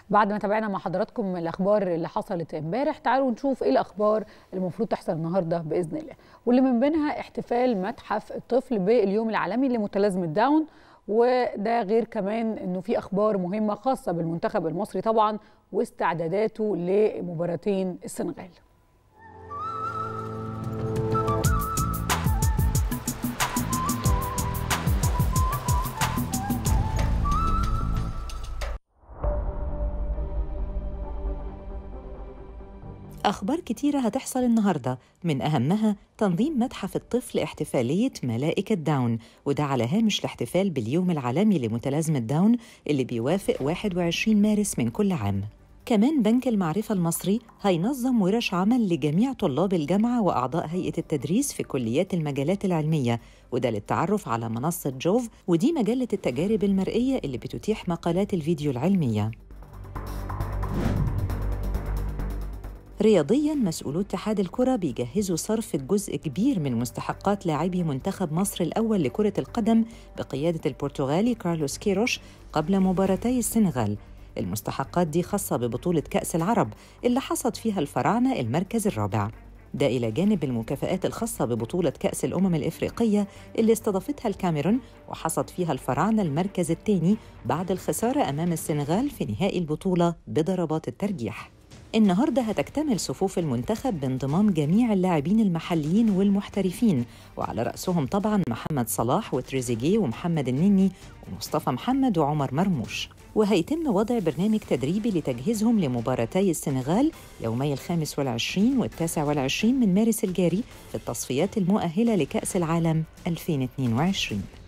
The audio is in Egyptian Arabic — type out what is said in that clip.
بعد ما تابعنا مع حضراتكم الاخبار اللي حصلت امبارح تعالوا نشوف ايه الاخبار المفروض تحصل النهارده باذن الله واللي من بينها احتفال متحف الطفل باليوم العالمي لمتلازمه داون وده غير كمان انه في اخبار مهمه خاصه بالمنتخب المصري طبعا واستعداداته لمباراتين السنغال أخبار كتيرة هتحصل النهاردة من أهمها تنظيم متحف الطفل احتفالية ملائكة داون وده على هامش الاحتفال باليوم العالمي لمتلازمة داون اللي بيوافق 21 مارس من كل عام كمان بنك المعرفة المصري هينظم ورش عمل لجميع طلاب الجامعة وأعضاء هيئة التدريس في كليات المجالات العلمية وده للتعرف على منصة جوف ودي مجلة التجارب المرئية اللي بتتيح مقالات الفيديو العلمية رياضيا مسؤولو اتحاد الكرة بيجهزوا صرف جزء كبير من مستحقات لاعبي منتخب مصر الأول لكرة القدم بقيادة البرتغالي كارلوس كيروش قبل مباراتي السنغال المستحقات دي خاصة ببطولة كأس العرب اللي حصد فيها الفراعنة المركز الرابع ده إلى جانب المكافآت الخاصة ببطولة كأس الأمم الإفريقية اللي استضافتها الكاميرون وحصد فيها الفراعنة المركز الثاني بعد الخسارة أمام السنغال في نهائي البطولة بضربات الترجيح النهارده هتكتمل صفوف المنتخب بانضمام جميع اللاعبين المحليين والمحترفين وعلى رأسهم طبعا محمد صلاح وتريزيجيه ومحمد النني ومصطفى محمد وعمر مرموش وهيتم وضع برنامج تدريبي لتجهيزهم لمباراتي السنغال يومي الخامس والعشرين والتاسع والعشرين من مارس الجاري في التصفيات المؤهلة لكأس العالم 2022